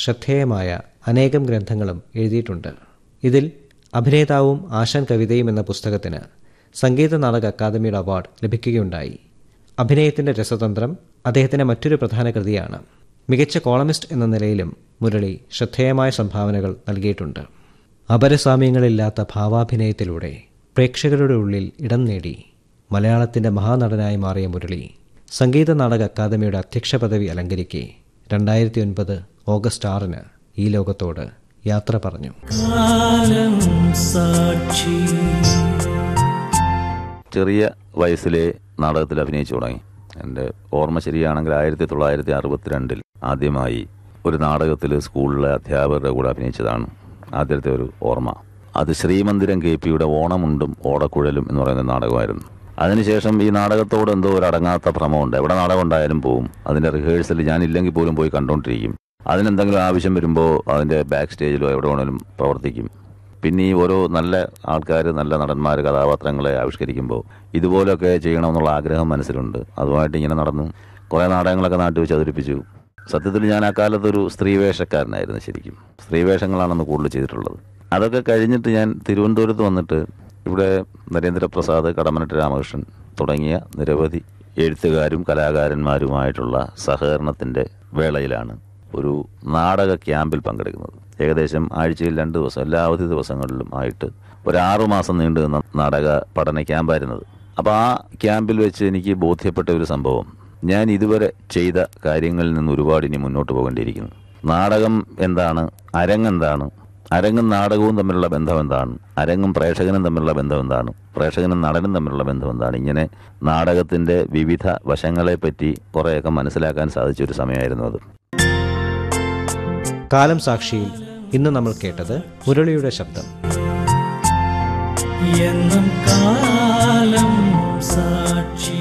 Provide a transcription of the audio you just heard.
ശ്രദ്ധേയമായ അനേകം ഗ്രന്ഥങ്ങളും എഴുതിയിട്ടുണ്ട് ഇതിൽ അഭിനേതാവും ആശാൻ കവിതയും എന്ന പുസ്തകത്തിന് സംഗീത നാടക അക്കാദമിയുടെ അവാർഡ് ലഭിക്കുകയുണ്ടായി അഭിനയത്തിൻ്റെ രസതന്ത്രം അദ്ദേഹത്തിൻ്റെ മറ്റൊരു പ്രധാന കൃതിയാണ് മികച്ച കോളമിസ്റ്റ് എന്ന നിലയിലും മുരളി ശ്രദ്ധേയമായ സംഭാവനകൾ നൽകിയിട്ടുണ്ട് അപരസാമ്യങ്ങളില്ലാത്ത ഭാവാഭിനയത്തിലൂടെ പ്രേക്ഷകരുടെ ഉള്ളിൽ ഇടം നേടി മലയാളത്തിൻ്റെ മഹാനടനായി മാറിയ മുരളി സംഗീത നാടക അക്കാദമിയുടെ അധ്യക്ഷ പദവി അലങ്കരിക്കെ രണ്ടായിരത്തി ഒൻപത് ഓഗസ്റ്റ് ആറിന് ഈ ലോകത്തോട് യാത്ര പറഞ്ഞു കാലം സാക്ഷി ചെറിയ വയസ്സിലെ നാടകത്തിൽ അഭിനയിച്ചു തുടങ്ങി എൻ്റെ ഓർമ്മ ശരിയാണെങ്കിൽ ആയിരത്തി തൊള്ളായിരത്തി അറുപത്തിരണ്ടിൽ ആദ്യമായി ഒരു നാടകത്തിൽ സ്കൂളിലെ അധ്യാപകരുടെ കൂടെ അഭിനയിച്ചതാണ് ആദ്യത്തെ ഒരു ഓർമ്മ അത് ശ്രീമന്ദിരം കെ പിയുടെ ഓണമുണ്ടും ഓടക്കുഴലും എന്ന് പറയുന്ന നാടകമായിരുന്നു അതിനുശേഷം ഈ നാടകത്തോട് എന്തോ ഒരു അടങ്ങാത്ത ഭ്രമമുണ്ട് എവിടെ നാടകം ഉണ്ടായാലും പോവും അതിൻ്റെ റിഹേഴ്സൽ ഞാനില്ലെങ്കിൽ പോലും പോയി കണ്ടുകൊണ്ടിരിക്കും അതിനെന്തെങ്കിലും ആവശ്യം വരുമ്പോൾ അതിൻ്റെ ബാക്ക് സ്റ്റേജിലോ എവിടെ വേണേലും പ്രവർത്തിക്കും പിന്നെ ഈ ഓരോ നല്ല ആൾക്കാർ നല്ല നടന്മാർ കഥാപാത്രങ്ങളെ ആവിഷ്കരിക്കുമ്പോൾ ഇതുപോലൊക്കെ ചെയ്യണമെന്നുള്ള ആഗ്രഹം മനസ്സിലുണ്ട് അതുമായിട്ട് ഇങ്ങനെ നടന്നു കുറേ നാടകങ്ങളൊക്കെ നാട്ടിൽ വെച്ച് അവതരിപ്പിച്ചു സത്യത്തിൽ ഞാൻ ആ കാലത്ത് ഒരു സ്ത്രീവേഷക്കാരനായിരുന്നു ശരിക്കും സ്ത്രീവേഷങ്ങളാണെന്ന് കൂടുതൽ ചെയ്തിട്ടുള്ളത് അതൊക്കെ കഴിഞ്ഞിട്ട് ഞാൻ തിരുവനന്തപുരത്ത് വന്നിട്ട് ഇവിടെ നരേന്ദ്രപ്രസാദ് കടമനട്ട് രാമകൃഷ്ണൻ തുടങ്ങിയ നിരവധി എഴുത്തുകാരും കലാകാരന്മാരുമായിട്ടുള്ള സഹകരണത്തിൻ്റെ വേളയിലാണ് ഒരു നാടക ക്യാമ്പിൽ പങ്കെടുക്കുന്നത് ഏകദേശം ആഴ്ചയിൽ രണ്ട് ദിവസം എല്ലാ അവധി ദിവസങ്ങളിലും ആയിട്ട് ഒരു ആറു മാസം നീണ്ടു നിന്ന നാടക പഠന ക്യാമ്പായിരുന്നത് അപ്പോൾ ആ ക്യാമ്പിൽ വെച്ച് എനിക്ക് ബോധ്യപ്പെട്ട ഒരു സംഭവം ഞാൻ ഇതുവരെ ചെയ്ത കാര്യങ്ങളിൽ നിന്ന് ഒരുപാട് ഇനി മുന്നോട്ട് പോകേണ്ടിയിരിക്കുന്നു നാടകം എന്താണ് അരങ്ങെന്താണ് അരങ്ങും നാടകവും തമ്മിലുള്ള ബന്ധം എന്താണ് അരങ്ങും പ്രേക്ഷകനും തമ്മിലുള്ള ബന്ധം എന്താണ് പ്രേക്ഷകനും നടനും തമ്മിലുള്ള ബന്ധം എന്താണ് ഇങ്ങനെ നാടകത്തിൻ്റെ വിവിധ വശങ്ങളെപ്പറ്റി കുറേയൊക്കെ മനസ്സിലാക്കാൻ സാധിച്ച ഒരു സമയമായിരുന്നു അത് കാലം സാക്ഷിയിൽ ഇന്ന് നമ്മൾ കേട്ടത് മുരളിയുടെ ശബ്ദം എന്നും കാലം സാക്ഷി